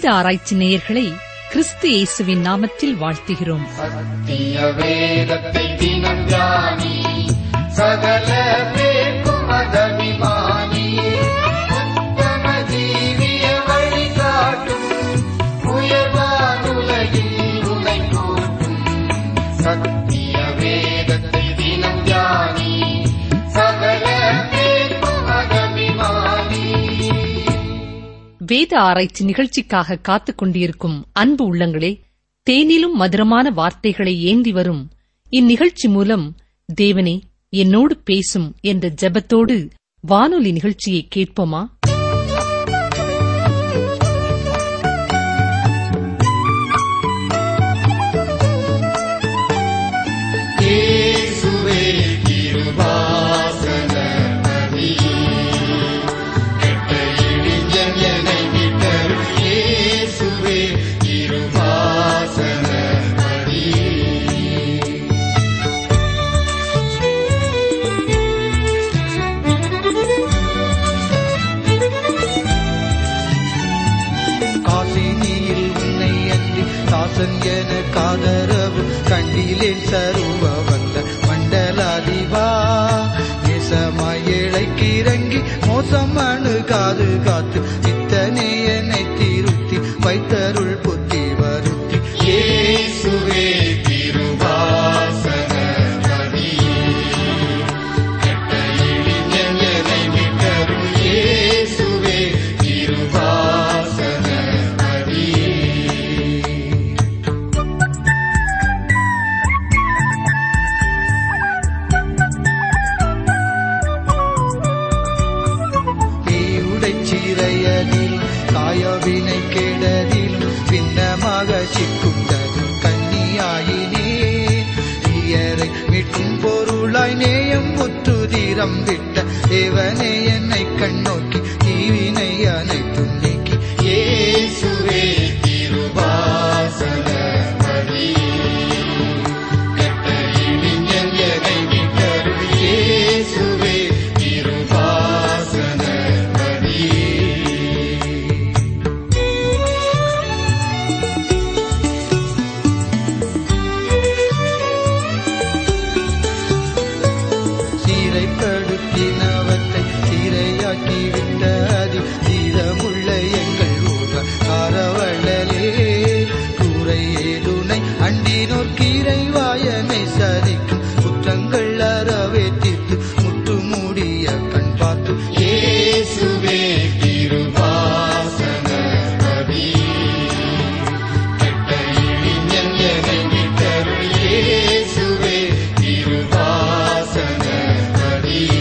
வேத ஆராய்ச்சி நேயர்களை கிறிஸ்து இயேசுவின் நாமத்தில் வாழ்த்துகிறோம் சத்திய வேதத்தை தினம் தியானி சகல பேர்க்கும் அதபிமானி உத்தம ஜீவிய வழிகாட்டும் உயர்வானுலகில் உனை போற்றும் சத்திய வேதத்தை தினம் தியானி சகல பேர்க்கும் அதபிமானி வேத ஆராய்ச்சி நிகழ்ச்சிக்காக காத்துக் கொண்டிருக்கும் அன்பு உள்ளங்களே தேனிலும் மதுரமான வார்த்தைகளை ஏந்தி வரும் இந்நிகழ்ச்சி மூலம் தேவனே என்னோடு பேசும் என்ற ஜெபத்தோடு வானொலி நிகழ்ச்சியை கேட்போமா இயேசுவே திருவாசன நதியே கெட்ட இழிஞன் என்னை விட்டருள் இயேசுவே திருவாசன நதியே காசினியில் உன்னை அன்றி தாசன் என காதரவு கண்டிலேன் சருவ வந்த மண்டலாதிவா நேசமாய் ஏழைக்கு இறங்கி மோசம் அணுகாது காத்து இத்தனை என்னை திருத்தி வைத்தருள் புத்தி வருத்தி இயேசுவே திருவாசன நதியே கெட்ட இழிஞன் என்னை விட்டருள் இயேசுவே திருவாசன நதியே தீயுடைச் சிறையதில் காயவினை கெடதில் பின்னமாக சிக்குண்டது கன்னியாயினே தீயரை மீட்கும் பொருளாய் நேயம் முற்றுதிரம் விட்ட தேவனே என்னை கண்ணோக்கி தீவினை அனைத்தும் நீக்கி இயேசுவே திருவாசன நதியே கெட்ட இழிஞன் என்னை விட்டருள் இயேசுவே திருவாசன நதியே சீரைப்படுத்தினவற்றை சீரையாக்கி விட்ட அதி தீரமுள்ள எங்கள் ஊர காரவள்ளலே கூரை ஏதுனை அண்டினோர் கீரை வாயனை சரிக்கும் குற்றங்கள் அறவே தீர்த்து முற்று மூடிய கண் பார்த்து இயேசுவே திருவாசன நதியே கெட்ட இழிஞன் என்னை விட்டருள் இயேசுவே திருவாசன நதியே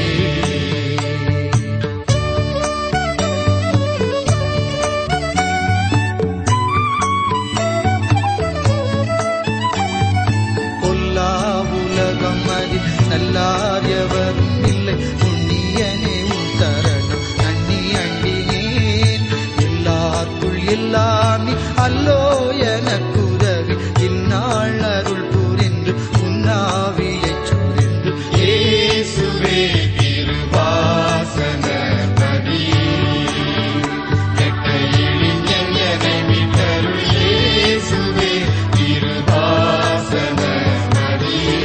பொல்லா உலகம் அதி நல்லார் எவரும் இல்லை புண்ணியனே உன் தரணம் நன்னி அண்டினேன் எல்லாருக்குள் எல்லாம் நீ அல்லோ எனக்குதவி இந்நாள் அருள் புரிந்து உன்னாவியைச் சுரிந்து இயேசுவே திருவாசன நதியே கெட்ட இழிஞன் என்னை விட்டருள் இயேசுவே திருவாசன நதியே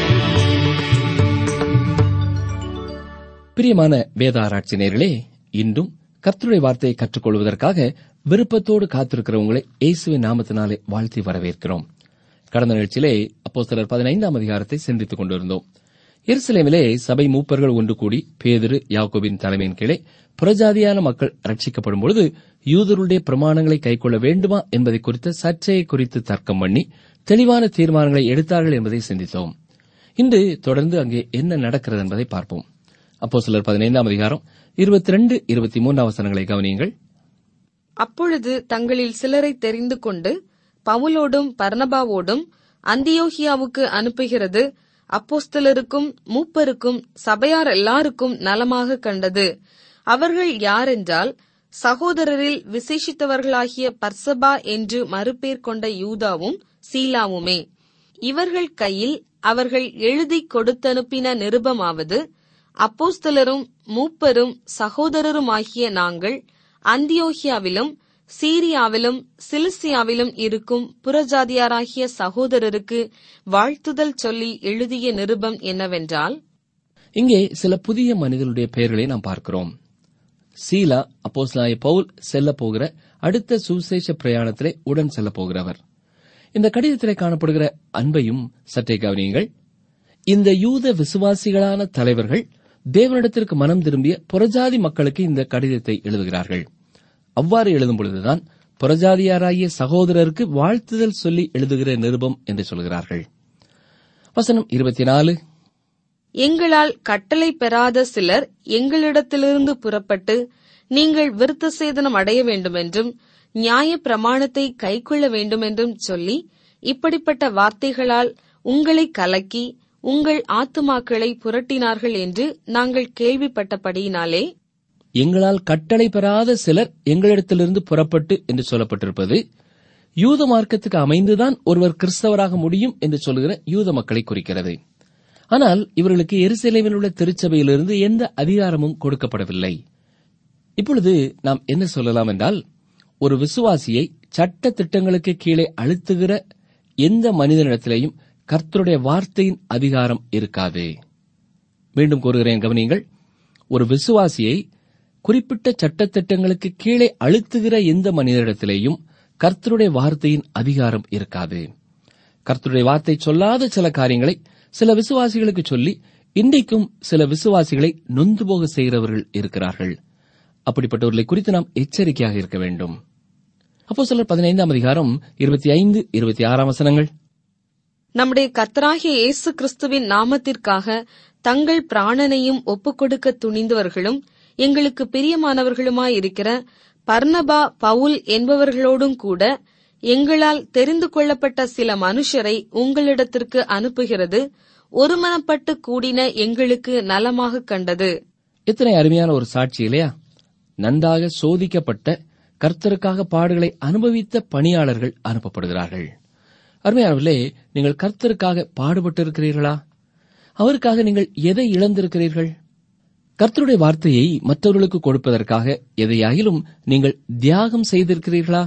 பிரியமான வேத ஆராய்ச்சியர்களே இன்றும் கர்த்தருடைய வார்த்தையை கற்றுக்கொள்வதற்காக விருப்பத்தோடு காத்திருக்கிற உங்களை இயேசுவின் நாமத்தினாலே வாழ்த்தி வரவேற்கிறோம் கடந்த நிகழ்ச்சியிலே அப்போஸ்தலர் பதினைந்தாம் அதிகாரத்தை சிந்தித்துக் கொண்டிருந்தோம் எருசலேமிலே சபை மூப்பர்கள் ஒன்று கூடி பேதுரு யாக்கோபின் தலைமையின் கீழே புறஜாதியான மக்கள் ரட்சிக்கப்படும் பொழுது யூதருடைய பிரமாணங்களை கைக்கொள்ள வேண்டுமா என்பதை குறித்த சர்ச்சையை குறித்து தர்க்கம் பண்ணி தெளிவான தீர்மானங்களை எடுத்தார்கள் என்பதை சிந்தித்தோம் இன்று தொடர்ந்து அங்கே என்ன நடக்கிறது என்பதை பார்ப்போம் அப்போ சிலர் பதினைந்தாம் அதிகாரம் இருபத்தி ரெண்டு இருபத்தி மூன்றாம் வசனங்களை கவனியுங்கள் அப்பொழுது தங்களில் சிலரை தெரிந்து கொண்டு பவுலோடும் பர்னபாவோடும் அந்தியோகியாவுக்கு அனுப்புகிறது அப்போஸ்தலருக்கும் மூப்பருக்கும் சபையார் எல்லாருக்கும் நலமாக கண்டது அவர்கள் யாரென்றால் சகோதரரில் விசேஷித்தவர்களாகிய பர்சபா என்று மறுபேர் கொண்ட யூதாவும் சீலாவுமே இவர்கள் கையில் அவர்கள் எழுதிக் கொடுத்தனுப்பின நிருபமாவது அப்போஸ்தலரும் மூப்பரும் சகோதரருமாகிய நாங்கள் அந்தியோகியாவிலும் சீரியாவிலும் சிலிசியாவிலும் இருக்கும் புறஜாதியாராகிய சகோதரருக்கு வாழ்த்துதல் சொல்லி எழுதிய நிருபம் என்னவென்றால் இங்கே சில புதிய மனிதர்களுடைய பெயர்களை நாம் பார்க்கிறோம் சீலா அப்போஸ்தலனாகிய பவுல் செல்ல போகிற அடுத்த சுவிசேஷ பிரயாணத்திலே உடன் செல்ல போகிறவர் இந்த கடிதத்திலே காணப்படுகிற அன்பையும் சற்றே கவனியுங்கள் இந்த யூத விசுவாசிகளான தலைவர்கள் தேவனிடத்திற்கு மனம் திரும்பிய புறஜாதி மக்களுக்கு இந்த கடிதத்தை எழுதுகிறார்கள் அவ்வாறு எழுதும் பொழுதுதான் புறஜாதியாராகிய சகோதரருக்கு வாழ்த்துதல் சொல்லி எழுதுகிற நிருபம் என்று சொல்கிறார்கள் வசனம் இருபத்தி நாலு எங்களால் கட்டளை பெறாத சிலர் எங்களிடத்திலிருந்து புறப்பட்டு நீங்கள் விருத்த சேதனம் அடைய வேண்டுமென்றும் நியாய பிரமாணத்தை கைக்கொள்ள வேண்டுமென்றும் சொல்லி இப்படிப்பட்ட வார்த்தைகளால் உங்களை கலக்கி உங்கள் ஆத்துமாக்களை புரட்டினார்கள் என்று நாங்கள் கேள்விப்பட்டபடியினாலே எங்களால் கட்டளை பெறாத சிலர் எங்களிடத்திலிருந்து புறப்பட்டு என்று சொல்லப்பட்டிருப்பது யூத மார்க்கத்துக்கு அமைந்துதான் ஒருவர் கிறிஸ்தவராக முடியும் என்று சொல்லுகிற யூத மக்களை குறிக்கிறது ஆனால் இவர்களுக்கு எருசலேமில் உள்ள திருச்சபையிலிருந்து எந்த அதிகாரமும் கொடுக்கப்படவில்லை இப்பொழுது நாம் என்ன சொல்லலாம் என்றால் ஒரு விசுவாசியை சட்ட திட்டங்களுக்கு கீழே அழுத்துகிற எந்த மனிதனிடத்திலேயும் கர்த்தருடைய வார்த்தையின் அதிகாரம் இருக்காது மீண்டும் கூறுகிறேன் கவனியுங்கள் ஒரு விசுவாசியை குறிப்பிட்ட சட்டத்திட்டங்களுக்கு கீழே அழுத்துகிற எந்த மனிதனிடத்திலேயும் கர்த்தருடைய வார்த்தையின் அதிகாரம் இருக்காது கர்த்தருடைய வார்த்தை சொல்லாத சில காரியங்களை சில விசுவாசிகளுக்கு சொல்லி இன்றைக்கும் சில விசுவாசிகளை நொந்து போக செய்கிறவர்கள் இருக்கிறார்கள் அப்படிப்பட்டவர்களை குறித்து நாம் எச்சரிக்கையாக இருக்க வேண்டும் அப்போ சிலர் பதினைந்தாம் அதிகாரம் இருபத்தி ஐந்து இருபத்தி ஆறாம் வசனங்கள் நம்முடைய கர்த்தராகிய இயேசு கிறிஸ்துவின் நாமத்திற்காக தங்கள் பிராணனையும் ஒப்புக்கொடுக்க துணிந்தவர்களும் எங்களுக்கு பிரியமானவர்களுமாயிருக்கிற பர்னபா பவுல் என்பவர்களோடும் கூட எங்களால் தெரிந்து கொள்ளப்பட்ட சில மனுஷரை உங்களிடத்திற்கு அனுப்புகிறது ஒருமனப்பட்டு கூடின எங்களுக்கு நலமாக கண்டது எத்தனை அருமையான ஒரு சாட்சி இல்லையா நன்றாக சோதிக்கப்பட்ட கர்த்தருக்காக பாடுகளை அனுபவித்த பணியாளர்கள் அனுப்பப்படுகிறார்கள் அருமையானவர்களே நீங்கள் கர்த்தருக்காக பாடுபட்டிருக்கிறீர்களா அவருக்காக நீங்கள் எதை இழந்திருக்கிறீர்கள் கர்த்தருடைய வார்த்தையை மற்றவர்களுக்கு கொடுப்பதற்காக எதையாகிலும் நீங்கள் தியாகம் செய்திருக்கிறீர்களா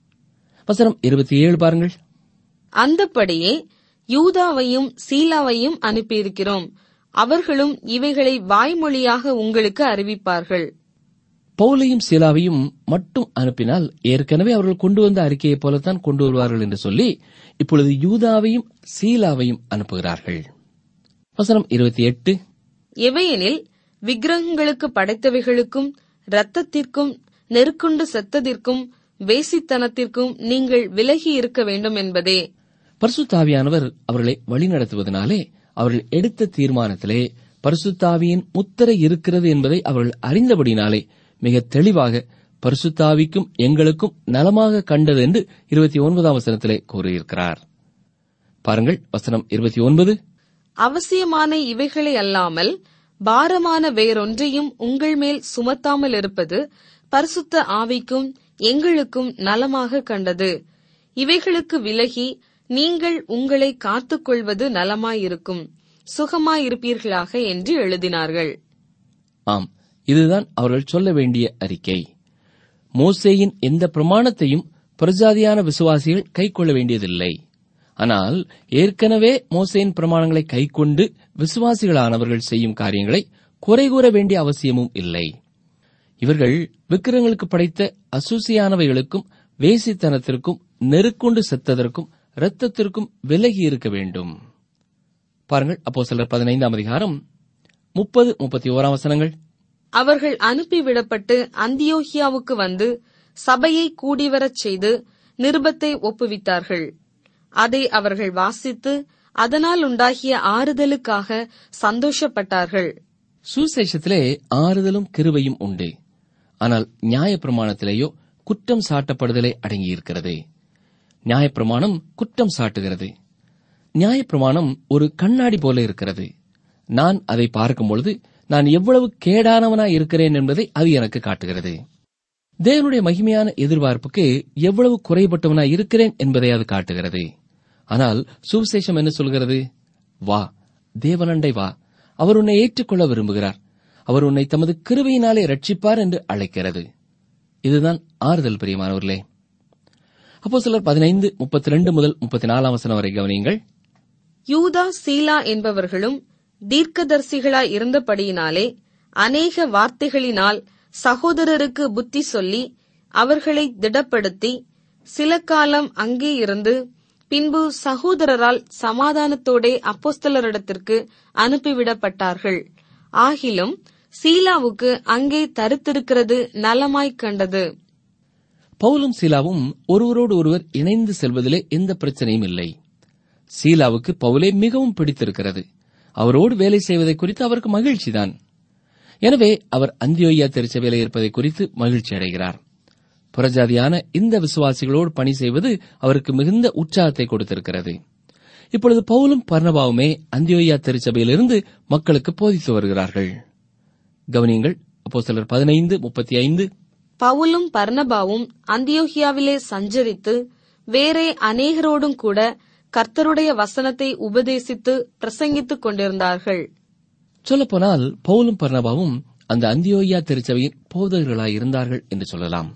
வசனம் இருபத்தி ஏழு பாருங்கள் அந்தப்படியே யூதாவையும் சீலாவையும் அனுப்பியிருக்கிறோம் அவர்களும் இவைகளை வாய்மொழியாக உங்களுக்கு அறிவிப்பார்கள் பவுலையும் சீலாவையும் மட்டும் அனுப்பினால் ஏற்கனவே அவர்கள் கொண்டு வந்த அறிக்கையைப் போலத்தான் கொண்டு வருவார்கள் என்று சொல்லி இப்பொழுது யூதாவையும் சீலாவையும் அனுப்புகிறார்கள் வசனம் இருபத்தி எட்டு எவையெனில் விக்கிரகங்களுக்கு படைத்தவைகளுக்கும் இரத்தத்திற்கும் நெருக்குண்டு செத்ததிற்கும் வேசித்தனத்திற்கும் நீங்கள் விலகி இருக்க வேண்டும் என்பதே பரிசுத்தாவியானவர் அவர்களை வழிநடத்துவதனாலே அவர்கள் எடுத்த தீர்மானத்திலே பரிசுத்தாவியின் முத்திரை இருக்கிறது என்பதை அவர்கள் அறிந்தபடினாலே மிக தெளிவாக பரிசுத்தாவிக்கும் எங்களுக்கும் நலமாக கண்டது என்று இருபத்தி ஒன்பதாம் வசனத்திலே கூறியிருக்கிறார் பாருங்கள் வசனம் இருபத்தி ஒன்பது அவசியமான இவைகளை அல்லாமல் பாரமான வேறொன்றையும் உங்கள் மேல் சுமத்தாமல் இருப்பது பரிசுத்த ஆவிக்கும் எங்களுக்கும் நலமாக கண்டது இவைகளுக்கு விலகி நீங்கள் உங்களை காத்துக்கொள்வது நலமாயிருக்கும் சுகமாயிருப்பீர்களாக என்று எழுதினார்கள் ஆம் இதுதான் அவர்கள் சொல்ல வேண்டிய அறிக்கை மோசேயின் எந்த பிரமாணத்தையும் பிரஜாதியான விசுவாசிகள் கைக்கொள்ள வேண்டியதில்லை ஆனால் ஏற்கனவே மோசேயின் பிரமாணங்களை கைக்கொண்டு விசுவாசிகளானவர்கள் செய்யும் காரியங்களை குறை கூற வேண்டிய அவசியமும் இல்லை இவர்கள் விக்கிரங்களுக்கு படைத்த அசூசியானவைகளுக்கும் வேசித்தனத்திற்கும் நெருக்குண்டு செத்ததற்கும் இரத்தத்திற்கும் விலகி இருக்க வேண்டும் பாருங்கள் அப்போ சிலர் பதினைந்தாம் அதிகாரம் முப்பது முப்பத்தி ஓராம் வசனங்கள் அவர்கள் அனுப்பிவிடப்பட்டு அந்தியோகியாவுக்கு வந்து சபையை கூடிவரச் செய்து நிருபத்தை ஒப்புவித்தார்கள் அதை அவர்கள் வாசித்து அதனால் உண்டாகிய ஆறுதலுக்காக சந்தோஷப்பட்டார்கள் சுசேஷத்திலே ஆறுதலும் கிருபையும் உண்டு ஆனால் நியாயப்பிரமாணத்திலேயோ குற்றம் சாட்டப்படுதலே அடங்கியிருக்கிறது நியாயப்பிரமாணம் குற்றம் சாட்டுகிறது நியாயப்பிரமாணம் ஒரு கண்ணாடி போல இருக்கிறது நான் அதை பார்க்கும் பொழுது நான் எவ்வளவு கேடானவனாய் இருக்கிறேன் என்பதை அது எனக்கு காட்டுகிறது தேவனுடைய மகிமையான எதிர்பார்ப்புக்கு எவ்வளவு குறைபட்டவனாய் இருக்கிறேன் என்பதை அது காட்டுகிறது ஆனால் சுவிசேஷம் என்ன சொல்கிறது வா தேவனண்டை வா அவர் உன்னை ஏற்றுக்கொள்ள விரும்புகிறார் அவர் உன்னை தமது கிருபையினாலே ரட்சிப்பார் என்று அழைக்கிறது இதுதான் ஆறுதல் பிரியமானவர்களே அப்போ சிலர் பதினைந்து முப்பத்தி ரெண்டு முதல் முப்பத்தி நாலாம் வசனம் வரை கவனியுங்கள் யூதா சீலா என்பவர்களும் தீர்க்கதரிசிகளாய் இருந்தபடியினாலே அநேக வார்த்தைகளினால் சகோதரருக்கு புத்தி சொல்லி அவர்களை திடப்படுத்தி சில காலம் அங்கே இருந்து பின்பு சகோதரரால் சமாதானத்தோடே அப்போஸ்தலரிடத்திற்கு அனுப்பிவிடப்பட்டார்கள் ஆகிலும் சீலாவுக்கு அங்கே தரித்திருக்கிறது நலமாய்க் கண்டது பவுலும் சீலாவும் ஒருவரோடு ஒருவர் இணைந்து செல்வதிலே எந்த பிரச்சனையும் இல்லை சீலாவுக்கு பவுலே மிகவும் பிடித்திருக்கிறது அவரோடு வேலை செய்வதை குறித்து அவருக்கு மகிழ்ச்சிதான் எனவே அவர் அந்தியோயா திருச்சபையில இருப்பதை குறித்து மகிழ்ச்சி அடைகிறார் புறஜாதியான இந்த விசுவாசிகளோடு பணி செய்வது அவருக்கு மிகுந்த உற்சாகத்தை கொடுத்திருக்கிறது இப்பொழுது பவுலும் பர்ணபாவுமே அந்தியோயா திருச்சபையிலிருந்து மக்களுக்கு போதித்து வருகிறார்கள் கவனியங்கள் அப்போ சிலர் பதினைந்து முப்பத்தி ஐந்து பவுலும் பர்னபாவும் அந்தியோகியாவிலே சஞ்சரித்து வேறே அநேகரோடும் கூட கர்த்தருடைய வசனத்தை உபதேசித்து பிரசங்கித்துக் கொண்டிருந்தார்கள் சொல்லப்போனால் பவுலும் பர்ணபாவும் அந்த அந்தியோயா திருச்சபையின் போதகர்களாய் இருந்தார்கள் என்று சொல்லலாம்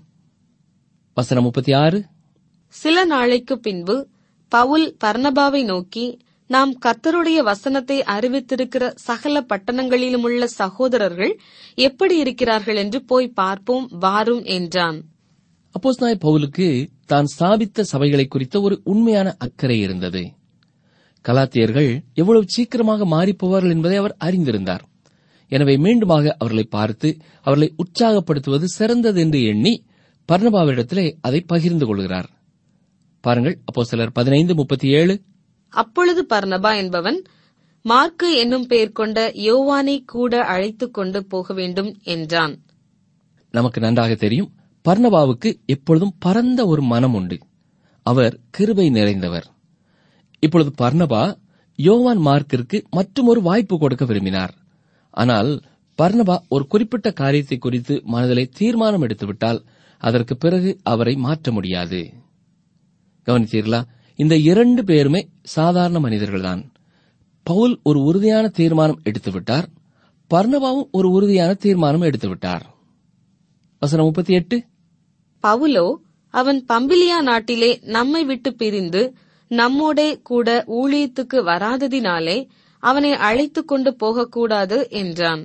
வசனம் முப்பத்தி ஆறு சில நாளைக்கு பின்பு பவுல் பர்னபாவை நோக்கி நாம் கர்த்தருடைய வசனத்தை அறிவித்திருக்கிற சகல பட்டணங்களிலுமுள்ள சகோதரர்கள் எப்படி இருக்கிறார்கள் என்று போய் பார்ப்போம் வாரும் என்றான் அப்போஸ்தலனாகிய பவுலுக்கு தான் ஸ்தாபித்த சபைகளை குறித்த ஒரு உண்மையான அக்கறை இருந்தது கலாத்தியர்கள் எவ்வளவு சீக்கிரமாக மாறிப்போவார்கள் என்பதை அவர் அறிந்திருந்தார் எனவே மீண்டுமாக அவர்களை பார்த்து அவர்களை உற்சாகப்படுத்துவது சிறந்தது என்று எண்ணி பர்ணபாவிடத்திலே அதை பகிர்ந்து கொள்கிறார் பாருங்கள் அப்போ சிலர் பதினைந்து முப்பத்தி ஏழு அப்பொழுது பர்னபா என்பவன் மார்க்கு என்னும் பெயர் கொண்ட யோவானை கூட அழைத்துக் கொண்டு போக வேண்டும் என்றான் நமக்கு நன்றாக தெரியும் பர்ணபாவுக்கு எப்பொழுதும் பரந்த ஒரு மனம் உண்டு அவர் கிருபை நிறைந்தவர் இப்பொழுது பர்ணபா யோவான் மார்க்கிற்கு மற்றும் ஒரு வாய்ப்பு கொடுக்க விரும்பினார் ஆனால் பர்ணபா ஒரு குறிப்பிட்ட காரியத்தை குறித்து மனதிலே தீர்மானம் எடுத்துவிட்டால் அதற்கு பிறகு அவரை மாற்ற முடியாது கவனித்தீர்களா இந்த இரண்டு பேருமே சாதாரண மனிதர்கள்தான் பவுல் ஒரு உறுதியான தீர்மானம் எடுத்துவிட்டார் பர்ணபாவும் ஒரு உறுதியான தீர்மானம் எடுத்துவிட்டார் வசனம் முப்பத்தி எட்டு பவுலோ அவன் பம்பிலியா நாட்டிலே நம்மை விட்டு பிரிந்து நம்மோடே கூட ஊழியத்துக்கு வராததினாலே அவனை அழைத்துக் கொண்டு போகக்கூடாது என்றான்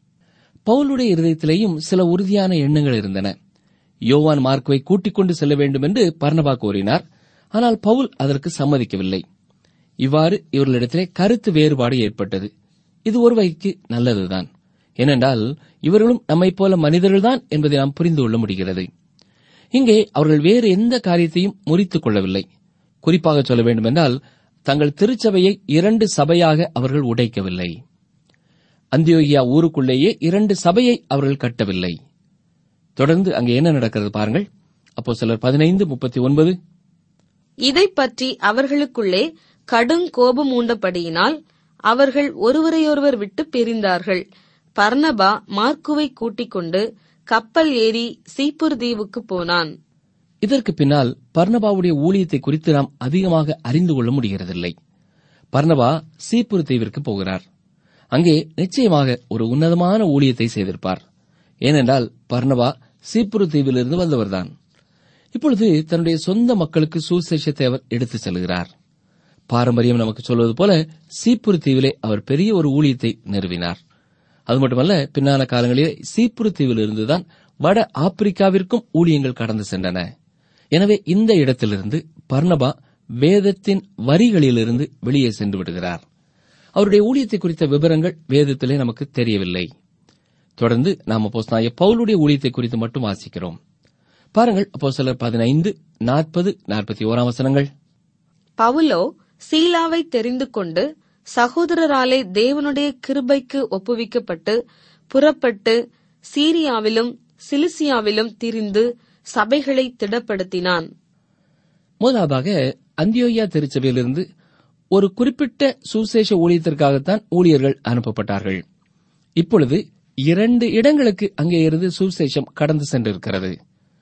பவுலுடைய இருதயத்திலேயும் சில உறுதியான எண்ணங்கள் இருந்தன யோவான் மார்க்குவை கூட்டிக் கொண்டு செல்ல வேண்டும் என்று பர்ணபா கோரினார் ஆனால் பவுல் அதற்கு சம்மதிக்கவில்லை இவ்வாறு இவர்களிடத்திலே கருத்து வேறுபாடு ஏற்பட்டது இது ஒரு வகைக்கு நல்லதுதான் ஏனென்றால் இவர்களும் நம்மைப் போல மனிதர்கள்தான் என்பதை நாம் புரிந்து கொள்ள முடிகிறது இங்கே அவர்கள் வேறு எந்த காரியத்தையும் முறித்துக் கொள்ளவில்லை குறிப்பாக சொல்ல வேண்டுமென்றால் தங்கள் திருச்சபையை இரண்டு சபையாக அவர்கள் உடைக்கவில்லை அந்தியோகியா ஊருக்குள்ளேயே இரண்டு சபையை அவர்கள் கட்டவில்லை தொடர்ந்து அங்கே என்ன நடக்கிறது பாருங்கள் அப்போ சிலர் பதினைந்து முப்பத்தி ஒன்பது இதைப் பற்றி அவர்களுக்குள்ளே கடும் கோபம் உண்டபடியினால் அவர்கள் ஒருவரையொருவர் விட்டு பிரிந்தார்கள் பர்னபா மார்க்குவை கூட்டிக் கொண்டு கப்பல் ஏறி சீப்புர் தீவுக்கு போனான் இதற்கு பின்னால் பர்ணபாவுடைய ஊழியத்தை குறித்து நாம் அதிகமாக அறிந்து கொள்ள முடிகிறதில்லை பர்ணபா சீப்புரு தீவிற்கு போகிறார் அங்கே நிச்சயமாக ஒரு உன்னதமான ஊழியத்தை செய்திருப்பார் ஏனென்றால் பர்ணபா சீப்புரு தீவிலிருந்து வந்தவர்தான் இப்பொழுது தன்னுடைய சொந்த மக்களுக்கு சுசேஷத்தை அவர் எடுத்துச் செல்கிறார் பாரம்பரியம் நமக்கு சொல்வது போல சீப்புரு தீவிலே அவர் பெரிய ஒரு ஊழியத்தை நிறுவினார் அது மட்டுமல்ல பின்னான காலங்களிலே சீப்புரு தீவிலிருந்துதான் வட ஆப்பிரிக்காவிற்கும் ஊழியங்கள் கடந்து சென்றன எனவே இந்த இடத்திலிருந்து பர்ணபா வேதத்தின் வரிகளிலிருந்து வெளியே சென்று விடுகிறார் அவருடைய ஊழியத்தை குறித்த விவரங்கள் வேதத்திலே நமக்கு தெரியவில்லை தொடர்ந்து நாம் அப்போஸ்தலனாகிய பவுலுடைய ஊழியத்தை குறித்து மட்டும் வாசிக்கிறோம் பாருங்கள் அப்போ சிலர் பதினைந்து நாற்பது நாற்பத்தி ஓராம் வசனங்கள் பவுலோ சீலாவை தெரிந்து கொண்டு சகோதரராலே தேவனுடைய கிருபைக்கு ஒப்புவிக்கப்பட்டு புறப்பட்டு சீரியாவிலும் சிலிசியாவிலும் திரிந்து சபைகளை திடப்படுத்தினான் முதலாவதாக அந்தியோயா திருச்சபையிலிருந்து ஒரு குறிப்பிட்ட சுசேஷ ஊழியத்திற்காகத்தான் ஊழியர்கள் அனுப்பப்பட்டார்கள் இப்பொழுது இரண்டு இடங்களுக்கு அங்கே இருந்து சுசேஷம் கடந்து சென்றிருக்கிறது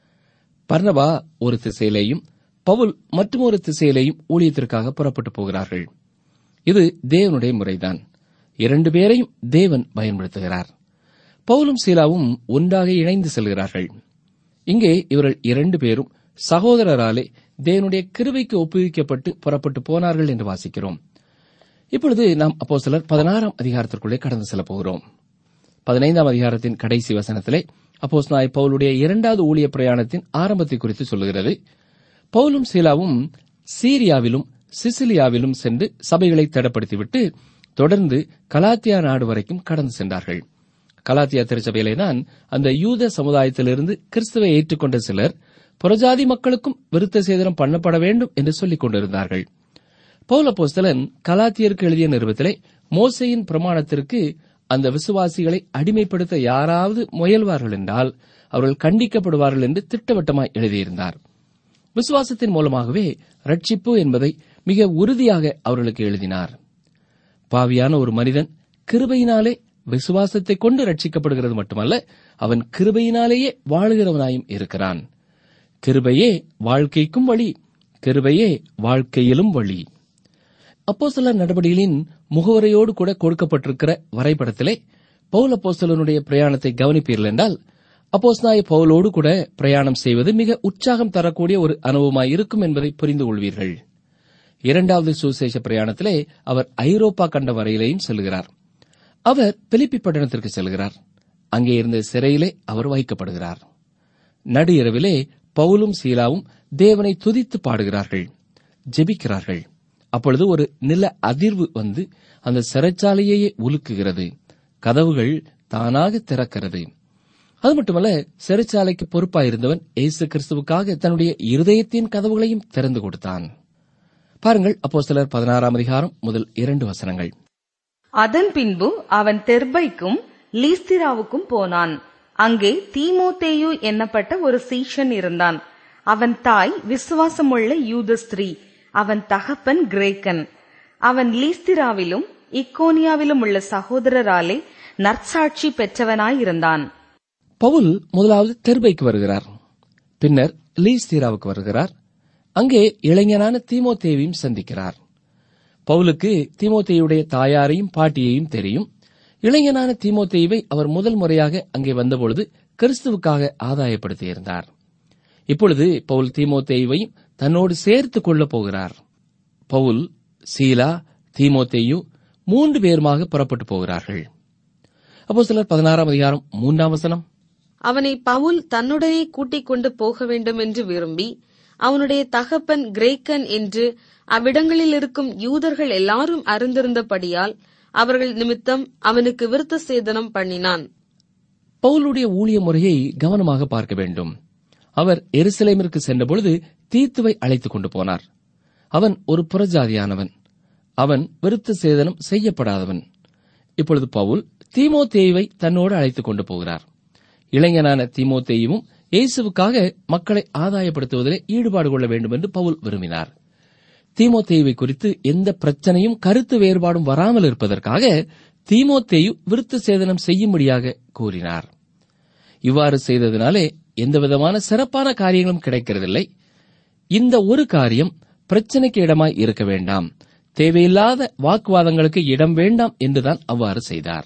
பர்னபா ஒரு திசையிலேயும் பவுல் மற்றும் ஒரு திசையிலேயும் ஊழியத்திற்காக புறப்பட்டு போகிறார்கள் இது தேவனுடைய முறைதான் இரண்டு பேரையும் தேவன் பயன்படுத்துகிறார் பவுலும் சீலாவும் ஒன்றாக இணைந்து செல்கிறார்கள் இங்கே இவர்கள் இரண்டு பேரும் சகோதரராலே தேவனுடைய கிருபைக்கு ஒப்புவிக்கப்பட்டு புறப்பட்டு போனார்கள் என்று வாசிக்கிறோம் இப்பொழுது நாம் அப்போ சிலர் பதினாறாம் அதிகாரத்திற்குள்ளே கடந்து செல்ல போகிறோம் பதினைந்தாம் அதிகாரத்தின் கடைசி வசனத்திலே அப்போஸ் நாய் பவுலுடைய இரண்டாவது ஊழிய பிரயாணத்தின் ஆரம்பத்தை குறித்து சொல்லுகிறது பவுலும் சீலாவும் சீரியாவிலும் சிசிலியாவிலும் சென்று சபைகளை தடப்படுத்திவிட்டு தொடர்ந்து கலாத்தியா நாடு வரைக்கும் கடந்து சென்றார்கள் கலாத்தியா திருச்சபையிலே தான் அந்த யூத சமுதாயத்திலிருந்து கிறிஸ்துவை ஏற்றுக்கொண்ட சிலர் புறஜாதி மக்களுக்கும் விருத்த சேதனம் பண்ணப்பட வேண்டும் என்று சொல்லிக் கொண்டிருந்தார்கள் பவுல போஸ்தலன் கலாத்தியருக்கு எழுதிய நிறுவத்திலே மோசையின் பிரமாணத்திற்கு அந்த விசுவாசிகளை அடிமைப்படுத்த யாராவது முயல்வார்கள் என்றால் அவர்கள் கண்டிக்கப்படுவார்கள் என்று திட்டவட்டமாய் எழுதியிருந்தார் விசுவாசத்தின் மூலமாகவே ரட்சிப்பு என்பதை மிக உறுதியாக அவர்களுக்கு எழுதினார் பாவியான ஒரு மனிதன் கிருபையினாலே விசுவாசத்தை கொண்டு ரட்சிக்கப்படுகிறது மட்டுமல்ல அவன் கிருபையினாலேயே வாழுகிறவனாயும் இருக்கிறான் கிருபையே வாழ்க்கைக்கும் வழி கிருபையே வாழ்க்கையிலும் வழி அப்போ சில நடவடிக்கைகளின் முகவரையோடு கூட கொடுக்கப்பட்டிருக்கிற வரைபடத்திலே பவுல் அப்போஸ்தலனுடைய பிரயாணத்தை கவனிப்பீர்கள் என்றால் அப்போஸ்நாய பவுலோடு கூட பிரயாணம் செய்வது மிக உற்சாகம் தரக்கூடிய ஒரு அனுபவமாய் இருக்கும் என்பதை புரிந்து கொள்வீர்கள் இரண்டாவது சுசேஷ பிரயாணத்திலே அவர் ஐரோப்பா கண்ட வரையிலேயும் செல்கிறார் அவர் பிலிப்பி பட்டணத்திற்கு செல்கிறார் அங்கே இருந்த சிறையிலே அவர் வைக்கப்படுகிறார் நடு இரவிலே பவுலும் சீலாவும் தேவனை துதித்து பாடுகிறார்கள் ஜெபிக்கிறார்கள் அப்பொழுது ஒரு நில அதிர்வு வந்து அந்த சிறைச்சாலையையே உலுக்குகிறது கதவுகள் தானாக திறக்கிறது அது மட்டுமல்ல சிறைச்சாலைக்கு பொறுப்பாயிருந்தவன் இயேசு கிறிஸ்துவுக்காக தன்னுடைய இருதயத்தின் கதவுகளையும் திறந்து கொடுத்தான் பாருங்கள் அப்போ சிலர் பதினாறாம் அதிகாரம் முதல் இரண்டு வசனங்கள் அதன் பின்பு அவன் தெர்பைக்கும் லீஸ்திராவுக்கும் போனான் அங்கே தீமோத்தேயு என்னப்பட்ட ஒரு சீஷன் இருந்தான் அவன் தாய் விசுவாசமுள்ள யூத ஸ்திரீ அவன் தகப்பன் கிரேக்கன் அவன் லீஸ்திராவிலும் இக்கோனியாவிலும் உள்ள சகோதரராலே நற்சாட்சி பெற்றவனாயிருந்தான் பவுல் முதலாவது தெர்பைக்கு வருகிறார் பின்னர் லீஸ்தீராவுக்கு வருகிறார் அங்கே இளைஞனான தீமோத்தேவையும் சந்திக்கிறார் பவுலுக்கு தீமோத்தேயுடைய தாயாரையும் பாட்டியையும் தெரியும் இளைஞனான தீமோத்தேயுவை அவர் முதல் முறையாக அங்கே வந்தபொழுது கிறிஸ்துவுக்காக ஆதாயப்படுத்தியிருந்தார் இப்பொழுது பவுல் தீமோத்தேயுவையும் தன்னோடு சேர்த்துக் கொள்ளப் போகிறார் பவுல் சீலா தீமோத்தேயு மூன்று பேருமாக புறப்பட்டு போகிறார்கள் அப்போ சிலர் பதினாறாம் அதிகாரம் மூன்றாம் வசனம் அவனை பவுல் தன்னுடனே கூட்டிக் கொண்டு போக வேண்டும் என்று விரும்பி அவனுடைய தகப்பன் கிரேக்கன் என்று அவ்விடங்களில் இருக்கும் யூதர்கள் எல்லாரும் அறிந்திருந்தபடியால் அவர்கள் நிமித்தம் அவனுக்கு விருத்த சேதனம் பண்ணினான் பவுலுடைய ஊழிய முறையை கவனமாக பார்க்க வேண்டும் அவர் எருசலேமிற்கு சென்றபொழுது தீத்துவை அழைத்துக் கொண்டு போனார் அவன் ஒரு புறஜாதியானவன் அவன் விருத்த சேதனம் செய்யப்படாதவன் இப்பொழுது பவுல் தீமோத்தேயுவை தன்னோடு அழைத்துக் கொண்டு போகிறார் இளைஞனான தீமோத்தேயுவும் இயேசுவுக்காக மக்களை ஆதாயப்படுத்துவதிலே ஈடுபாடு கொள்ள வேண்டும் என்று பவுல் விரும்பினார் தீமோத்தேயுவை குறித்து எந்த பிரச்சனையும் கருத்து வேறுபாடும் வராமல் இருப்பதற்காக தீமோத்தேயு விருத்த சேதனம் செய்யும்படியாக கூறினார் இவ்வாறு செய்ததினாலே எந்தவிதமான சிறப்பான காரியங்களும் கிடைக்கிறதில்லை இந்த ஒரு காரியம் பிரச்சனைக்கு இடமாய் இருக்க வேண்டாம் தேவையில்லாத வாக்குவாதங்களுக்கு இடம் வேண்டாம் என்றுதான் அவ்வாறு செய்தார்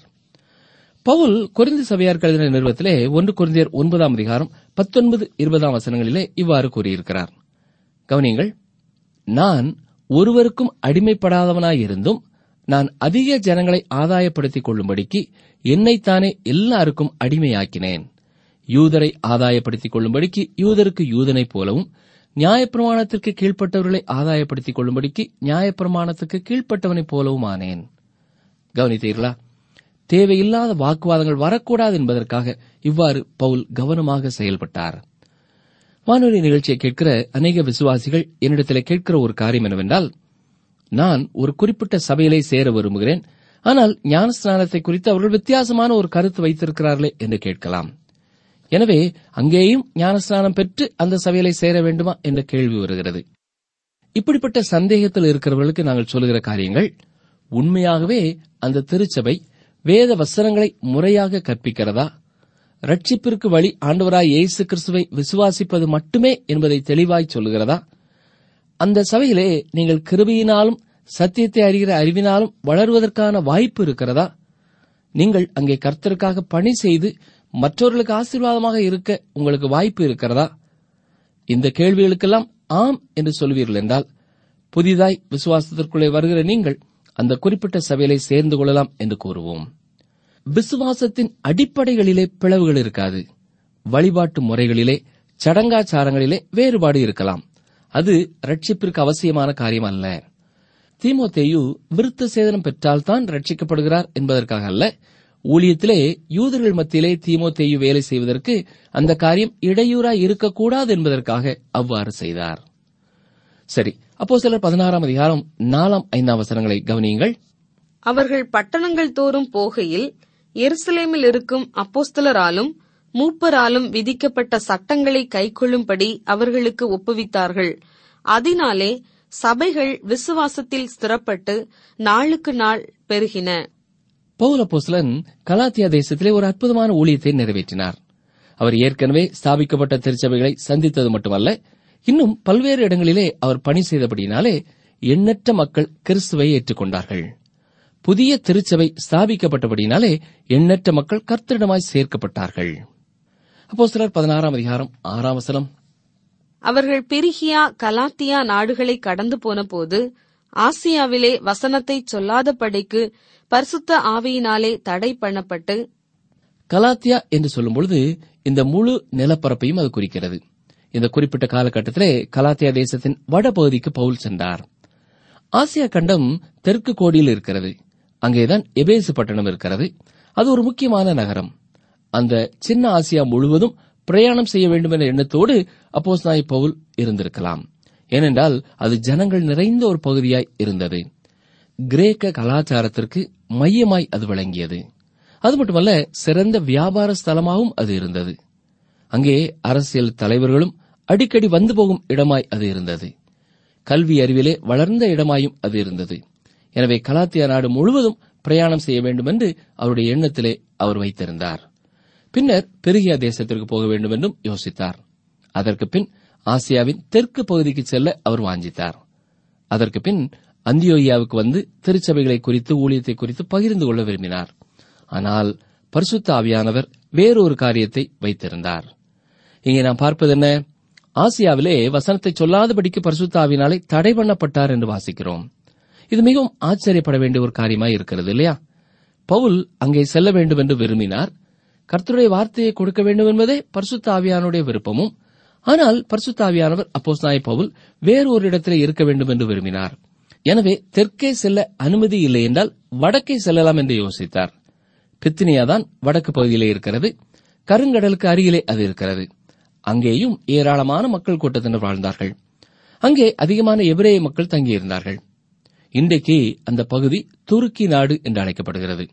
பவுல் குறைந்த சபையார் கழுதின நிறுவத்திலே ஒன்று குறைந்தியர் ஒன்பதாம் அதிகாரம் பத்தொன்பது இருபதாம் வசனங்களிலே இவ்வாறு கூறியிருக்கிறார் கவனியங்கள் நான் ஒருவருக்கும் அடிமைப்படாதவனாயிருந்தும் நான் அதிக ஜனங்களை ஆதாயப்படுத்திக் கொள்ளும்படிக்கு என்னைத்தானே எல்லாருக்கும் அடிமையாக்கினேன் யூதரை ஆதாயப்படுத்திக் கொள்ளும்படிக்கு யூதருக்கு யூதனைப் போலவும் நியாயப்பிரமாணத்திற்கு கீழ்ப்பட்டவர்களை ஆதாயப்படுத்திக் கொள்ளும்படிக்கு நியாயப்பிரமாணத்துக்கு கீழ்ப்பட்டவனைப் போலவும் ஆனேன் கவனித்தீர்களா தேவையில்லாத வாக்குவாதங்கள் வரக்கூடாது என்பதற்காக இவ்வாறு பவுல் கவனமாக செயல்பட்டார் வானொலி நிகழ்ச்சியை கேட்கிற அநேக விசுவாசிகள் என்னிடத்தில் கேட்கிற ஒரு காரியம் என்னவென்றால் நான் ஒரு குறிப்பிட்ட சபையிலே சேர விரும்புகிறேன் ஆனால் ஞானஸ்நானத்தை குறித்து அவர்கள் வித்தியாசமான ஒரு கருத்து வைத்திருக்கிறார்களே என்று கேட்கலாம் எனவே அங்கேயும் ஞானஸ்நானம் பெற்று அந்த சபையிலே சேர வேண்டுமா என்ற கேள்வி வருகிறது இப்படிப்பட்ட சந்தேகத்தில் இருக்கிறவர்களுக்கு நாங்கள் சொல்லுகிற காரியங்கள் உண்மையாகவே அந்த திருச்சபை வேத வசனங்களை முறையாக கற்பிக்கிறதா ரட்சிப்பிற்கு வழி ஆண்டவராய் இயேசு கிறிஸ்துவை விசுவாசிப்பது மட்டுமே என்பதை தெளிவாய் சொல்லுகிறதா அந்த சபையிலே நீங்கள் கிருபையினாலும் சத்தியத்தை அறிகிற அறிவினாலும் வளருவதற்கான வாய்ப்பு இருக்கிறதா நீங்கள் அங்கே கர்த்தருக்காக பணி செய்து மற்றவர்களுக்கு ஆசீர்வாதமாக இருக்க உங்களுக்கு வாய்ப்பு இருக்கிறதா இந்த கேள்விகளுக்கெல்லாம் ஆம் என்று சொல்வீர்கள் என்றால் புதிதாய் விசுவாசத்திற்குள்ளே வருகிற நீங்கள் அந்த குறிப்பிட்ட சபையிலே சேர்ந்து கொள்ளலாம் என்று கூறுவோம் விசுவாசத்தின் அடிப்படைகளிலே பிளவுகள் இருக்காது வழிபாட்டு முறைகளிலே சடங்காச்சாரங்களிலே வேறுபாடு இருக்கலாம் அது ரட்சிப்பிற்கு அவசியமான காரியம் அல்ல தீமோத்தேயு விருத்த சேதனம் பெற்றால்தான் ரட்சிக்கப்படுகிறார் என்பதற்காக அல்ல ஊழியத்திலே யூதர்கள் மத்தியிலே தீமோத்தேயு வேலை செய்வதற்கு அந்த காரியம் இடையூறாய் இருக்கக்கூடாது என்பதற்காக அவ்வாறு செய்தார் சரி அப்போ சிலர் பதினாறாம் அதிகாரம் நாலாம் ஐந்தாம் வசனங்களை கவனியுங்கள் அவர்கள் பட்டணங்கள் தோறும் போகையில் எருசலேமில் இருக்கும் அப்போஸ்தலராலும் மூப்பராலும் விதிக்கப்பட்ட சட்டங்களை கைக்கொள்ளும்படி அவர்களுக்கு ஒப்புவித்தார்கள் அதனாலே சபைகள் விசுவாசத்தில் ஸ்திரப்பட்டு நாளுக்கு நாள் பெருகின பௌலப்போஸ்லன் கலாத்தியா தேசத்திலே ஒரு அற்புதமான ஊழியத்தை நிறைவேற்றினார் அவர் ஏற்கனவே ஸ்தாபிக்கப்பட்ட திருச்சபைகளை சந்தித்தது மட்டுமல்ல இன்னும் பல்வேறு இடங்களிலே அவர் பணி செய்தபடியினாலே எண்ணற்ற மக்கள் கிறிஸ்துவை ஏற்றுக்கொண்டார்கள் புதிய திருச்சபை ஸ்தாபிக்கப்பட்டபடியினாலே எண்ணற்ற மக்கள் கர்த்தரிடமாய் சேர்க்கப்பட்டார்கள் அப்போ சிலர் பதினாறாம் அதிகாரம் ஆறாம் வசனம் அவர்கள் பிரிகியா கலாத்தியா நாடுகளை கடந்து போனபோது ஆசியாவிலே வசனத்தை சொல்லாதபடிக்கு பரிசுத்த ஆவியினாலே தடை பண்ணப்பட்டு கலாத்தியா என்று சொல்லும்பொழுது இந்த முழு நிலப்பரப்பையும் அது குறிக்கிறது இந்த குறிப்பிட்ட காலகட்டத்திலே கலாத்தியா தேசத்தின் வடபகுதிக்கு பவுல் சென்றார் ஆசியா கண்டம் தெற்கு கோடியில் இருக்கிறது அங்கேதான் எபேசு பட்டணம் இருக்கிறது அது ஒரு முக்கியமான நகரம் அந்த சின்ன ஆசியா முழுவதும் பிரயாணம் செய்ய வேண்டும் என்ற எண்ணத்தோடு அப்போஸ் நாய் பவுல் இருந்திருக்கலாம் ஏனென்றால் அது ஜனங்கள் நிறைந்த ஒரு பகுதியாய் இருந்தது கிரேக்க கலாச்சாரத்திற்கு மையமாய் அது விளங்கியது அது மட்டுமல்ல சிறந்த வியாபார ஸ்தலமாகவும் அது இருந்தது அங்கே அரசியல் தலைவர்களும் அடிக்கடி வந்து போகும் இடமாய் அது இருந்தது கல்வி அறிவிலே வளர்ந்த இடமாயும் அது இருந்தது எனவே கலாத்தியா நாடு முழுவதும் பிரயாணம் செய்ய வேண்டும் என்று அவருடைய எண்ணத்திலே அவர் வைத்திருந்தார் பின்னர் பெருகியா தேசத்திற்கு போக வேண்டும் என்றும் யோசித்தார் அதற்கு பின் ஆசியாவின் தெற்கு பகுதிக்கு செல்ல அவர் வாஞ்சித்தார் அதற்கு பின் அந்தியோயாவுக்கு வந்து திருச்சபைகளை குறித்து ஊழியத்தை குறித்து பகிர்ந்து கொள்ள விரும்பினார் ஆனால் பரிசுத்த ஆவியானவர் வேறொரு காரியத்தை வைத்திருந்தார் இங்கே நாம் பார்ப்பது என்ன ஆசியாவிலே வசனத்தை சொல்லாதபடிக்கு பரிசுத்த ஆவியினாலே தடை பண்ணப்பட்டார் என்று வாசிக்கிறோம் இது மிகவும் ஆச்சரியப்பட வேண்டிய ஒரு காரியமாய் இருக்கிறது இல்லையா பவுல் அங்கே செல்ல வேண்டும் என்று விரும்பினார் கர்த்தருடைய வார்த்தையை கொடுக்க வேண்டும் என்பதே பரிசுத்த ஆவியானுடைய விருப்பமும் ஆனால் பரிசுத்த ஆவியானவர் அப்போஸ் நாய் பவுல் வேறு ஒரு இடத்திலே இருக்க வேண்டும் என்று விரும்பினார் எனவே தெற்கே செல்ல அனுமதி இல்லை என்றால் வடக்கே செல்லலாம் என்று யோசித்தார் பித்தினியாதான் வடக்கு பகுதியிலே இருக்கிறது கருங்கடலுக்கு அருகிலே அது இருக்கிறது அங்கேயும் ஏராளமான மக்கள் கூட்டத்தினர் வாழ்ந்தார்கள் அங்கே அதிகமான எபிரேய மக்கள் தங்கியிருந்தார்கள் இன்றைக்கு அந்த பகுதி துருக்கி நாடு என்று அழைக்கப்படுகிறது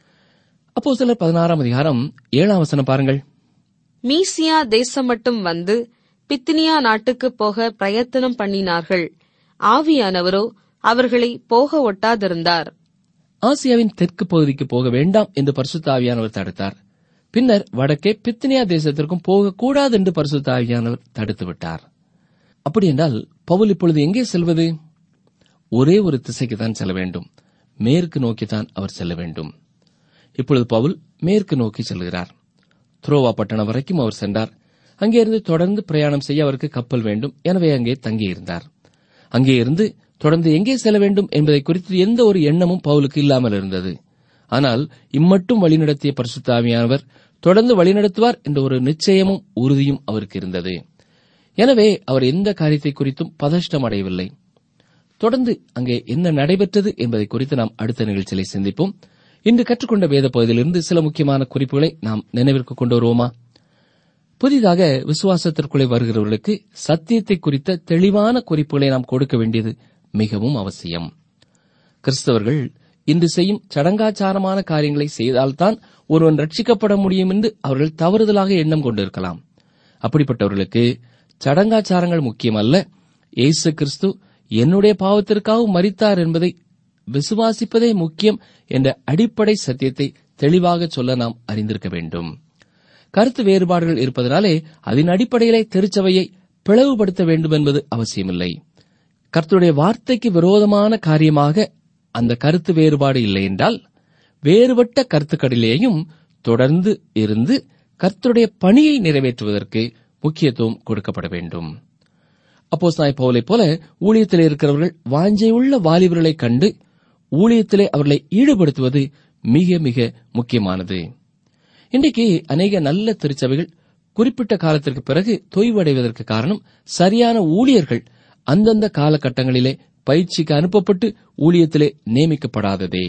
அப்போ சிலர் பதினாறாம் அதிகாரம் ஏழாம் வசனம் பாருங்கள் மீசியா தேசம் மட்டும் வந்து பித்தினியா நாட்டுக்கு போக பிரயத்தனம் பண்ணினார்கள் ஆவியானவரோ அவர்களை போக ஒட்டாதிருந்தார் ஆசியாவின் தெற்கு பகுதிக்கு போக வேண்டாம் என்று பரிசுத்த ஆவியானவர் தடுத்தார் பின்னர் வடக்கே பித்தினியா தேசத்திற்கும் போகக்கூடாது என்று பரிசுத்த ஆவியானவர் தடுத்து விட்டார் அப்படி என்றால் பவுல் இப்பொழுது எங்கே செல்வது ஒரே ஒரு திசைக்கு தான் செல்ல வேண்டும் மேற்கு நோக்கித்தான் அவர் செல்ல வேண்டும் இப்பொழுது பவுல் மேற்கு நோக்கி செல்கிறார் துரோவா பட்டணம் வரைக்கும் அவர் சென்றார் அங்கிருந்து தொடர்ந்து பிரயாணம் செய்ய அவருக்கு கப்பல் வேண்டும் எனவே அங்கே தங்கியிருந்தார் அங்கே இருந்து தொடர்ந்து எங்கே செல்ல வேண்டும் என்பதை குறித்து எந்த ஒரு எண்ணமும் பவுலுக்கு இல்லாமல் இருந்தது ஆனால் இம்மட்டும் வழிநடத்திய பரிசுத்தாமியானவர் தொடர்ந்து வழிநடத்துவார் என்ற ஒரு நிச்சயமும் உறுதியும் அவருக்கு இருந்தது எனவே அவர் எந்த காரியத்தை குறித்தும் பதஷ்டம் அடையவில்லை தொடர்ந்து அங்கே என்ன நடைபெற்றது என்பதை குறித்து நாம் அடுத்த நிகழ்ச்சியிலே சிந்திப்போம் இன்று கற்றுக்கொண்ட வேத பகுதியிலிருந்து சில முக்கியமான குறிப்புகளை நாம் நினைவிற்கு கொண்டு வருவோமா புதிதாக விசுவாசத்திற்குள்ளே வருகிறவர்களுக்கு சத்தியத்தை குறித்த தெளிவான குறிப்புகளை நாம் கொடுக்க வேண்டியது மிகவும் அவசியம் கிறிஸ்தவர்கள் இன்று செய்யும் சடங்காச்சாரமான காரியங்களை செய்தால்தான் ஒருவன் ரட்சிக்கப்பட முடியும் என்று அவர்கள் தவறுதலாக எண்ணம் கொண்டிருக்கலாம் அப்படிப்பட்டவர்களுக்கு சடங்காச்சாரங்கள் முக்கியமல்ல இயேசு கிறிஸ்து என்னுடைய பாவத்திற்காக மரித்தார் என்பதை விசுவாசிப்பதே முக்கியம் என்ற அடிப்படை சத்தியத்தை தெளிவாக சொல்ல நாம் அறிந்திருக்க வேண்டும் கருத்து வேறுபாடுகள் இருப்பதனாலே அதன் அடிப்படையிலே திருச்சபையை பிளவுபடுத்த வேண்டும் என்பது அவசியமில்லை கர்த்தருடைய வார்த்தைக்கு விரோதமான காரியமாக அந்த கருத்து வேறுபாடு இல்லை என்றால் வேறுபட்ட கருத்துக்களிலேயும் தொடர்ந்து இருந்து கர்த்தருடைய பணியை நிறைவேற்றுவதற்கு முக்கியத்துவம் கொடுக்கப்பட வேண்டும் அப்போஸ் நாய் பவுலைப் போல ஊழியத்தில் இருக்கிறவர்கள் வாஞ்சையுள்ள வாலிபர்களை கண்டு ஊழியத்திலே அவர்களை ஈடுபடுத்துவது மிக மிக முக்கியமானது இன்றைக்கு அநேக நல்ல திருச்சபைகள் குறிப்பிட்ட காலத்திற்கு பிறகு தொய்வடைவதற்கு காரணம் சரியான ஊழியர்கள் அந்தந்த காலகட்டங்களிலே பயிற்சிக்கு அனுப்பப்பட்டு ஊழியத்திலே நியமிக்கப்படாததே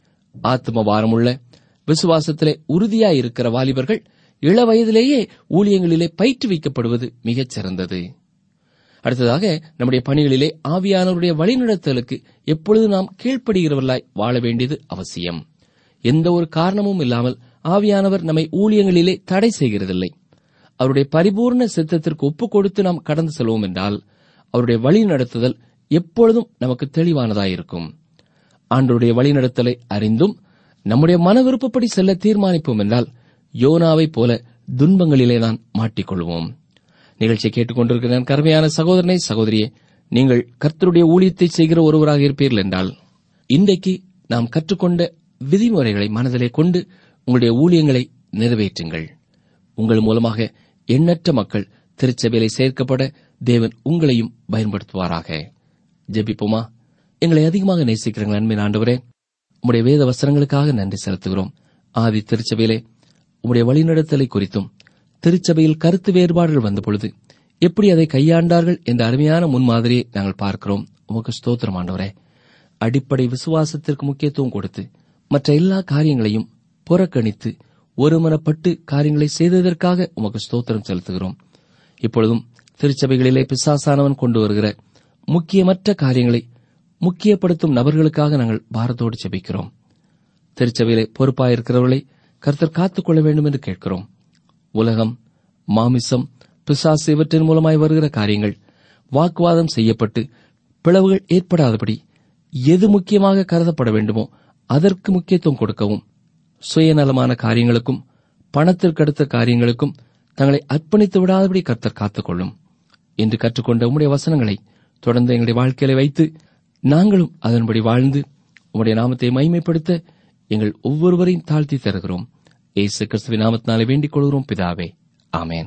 ஆத்ம வாரமுள்ள விசுவாசத்திலே உறுதியாய் இருக்கிற வாலிபர்கள் இள வயதிலேயே ஊழியங்களிலே பயிற்றுவிக்கப்படுவது மிகச் சிறந்தது அடுத்ததாக நம்முடைய பணிகளிலே ஆவியானவருடைய வழிநடத்தலுக்கு எப்பொழுது நாம் கீழ்ப்படுகிறவர்களாய் வாழ வேண்டியது அவசியம் எந்த ஒரு காரணமும் இல்லாமல் ஆவியானவர் நம்மை ஊழியங்களிலே தடை செய்கிறதில்லை அவருடைய பரிபூர்ண சித்தத்திற்கு ஒப்புக் கொடுத்து நாம் கடந்து செல்வோம் என்றால் அவருடைய வழி நடத்துதல் எப்பொழுதும் நமக்கு தெளிவானதாயிருக்கும் ஆண்டவருடைய வழிநடத்தலை அறிந்தும் நம்முடைய மன விருப்பப்படி செல்ல தீர்மானிப்போம் என்றால் யோனாவைப் போல துன்பங்களிலே நான் மாட்டிக்கொள்வோம் நிகழ்ச்சியை கேட்டுக்கொண்டிருக்கிற என் கருமையான சகோதரனை சகோதரியே நீங்கள் கர்த்தருடைய ஊழியத்தை செய்கிற ஒருவராக இருப்பீர்கள் என்றால் இன்றைக்கு நாம் கற்றுக்கொண்ட விதிமுறைகளை மனதிலே கொண்டு உங்களுடைய ஊழியங்களை நிறைவேற்றுங்கள் உங்கள் மூலமாக எண்ணற்ற மக்கள் திருச்சபையிலே சேர்க்கப்பட தேவன் உங்களையும் பயன்படுத்துவாராக ஜெபிப்போமா எங்களை அதிகமாக நேசிக்கிற அன்பின் ஆண்டவரே உம்முடைய வேத வசனங்களுக்காக நன்றி செலுத்துகிறோம் ஆதி திருச்சபையிலே உம்முடைய வழிநடத்தலை குறித்தும் திருச்சபையில் கருத்து வேறுபாடுகள் வந்தபொழுது எப்படி அதை கையாண்டார்கள் என்ற அருமையான முன்மாதிரியை நாங்கள் பார்க்கிறோம் உமக்கு ஸ்தோத்திரம் ஆண்டவரே அடிப்படை விசுவாசத்திற்கு முக்கியத்துவம் கொடுத்து மற்ற எல்லா காரியங்களையும் புறக்கணித்து ஒருமனப்பட்டு காரியங்களை செய்ததற்காக உமக்கு ஸ்தோத்திரம் செலுத்துகிறோம் இப்பொழுதும் திருச்சபைகளிலே பிசாசானவன் கொண்டு வருகிற முக்கியமற்ற காரியங்களை முக்கியப்படுத்தும் நபர்களுக்காக நாங்கள் பாரத்தோடு செபிக்கிறோம் திருச்சபையிலே பொறுப்பாயிருக்கிறவர்களை கர்த்தர் காத்துக்கொள்ள வேண்டும் என்று கேட்கிறோம் உலகம் மாமிசம் பிசாசு இவற்றின் மூலமாய் வருகிற காரியங்கள் வாக்குவாதம் செய்யப்பட்டு பிளவுகள் ஏற்படாதபடி எது முக்கியமாக கருதப்பட வேண்டுமோ அதற்கு முக்கியத்துவம் கொடுக்கவும் சுயநலமான காரியங்களுக்கும் பணத்திற்கு அடுத்த காரியங்களுக்கும் தங்களை அர்ப்பணித்து விடாதபடி கர்த்தர் காத்துக்கொள்ளும் என்று கற்றுக்கொண்ட உம்முடைய வசனங்களை தொடர்ந்து எங்களுடைய வாழ்க்கையில வைத்து நாங்களும் அதன்படி வாழ்ந்து உம்முடைய நாமத்தை மைமைப்படுத்த எங்கள் ஒவ்வொருவரையும் தாழ்த்தி தருகிறோம் இயேசு கிறிஸ்துவின் நாமத்தினாலே வேண்டிக் கொள்கிறோம் பிதாவே ஆமென்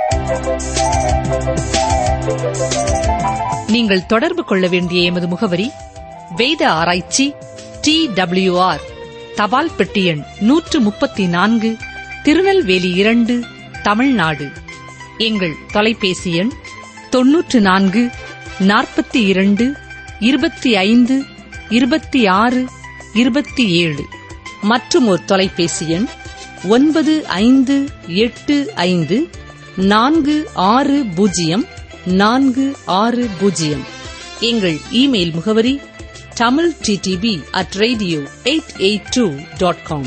நீங்கள் தொடர்பு கொள்ள வேண்டிய எமது முகவரி வேத ஆராய்ச்சி டி ஆர் தபால் பெட்டி எண் நூற்று முப்பத்தி நான்கு திருநெல்வேலி இரண்டு தமிழ்நாடு எங்கள் தொலைபேசி எண் தொன்னூற்று நான்கு நாற்பத்தி இரண்டு இருபத்தி ஐந்து இருபத்தி ஆறு இருபத்தி ஏழு மற்றும் ஒரு தொலைபேசி எண் ஒன்பது ஐந்து எட்டு ஐந்து நான்கு ஆறு பூஜ்ஜியம் நான்கு ஆறு பூஜ்ஜியம் எங்கள் இமெயில் முகவரி Tamil DTP at radio eight eight two dot com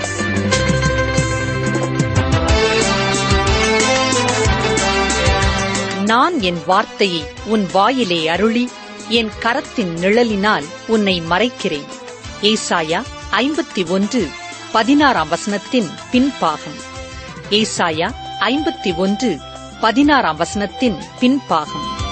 நான் என் வார்த்தையை உன் வாயிலே அருளி என் கரத்தின் நிழலினால் உன்னை மறைக்கிறேன் ஏசாயா ஐம்பத்தி ஒன்று பதினாறாம் வசனத்தின் பின்பாகம் ஏசாயா ஐம்பத்தி ஒன்று பதினாறாம் வசனத்தின் பின்பாகம்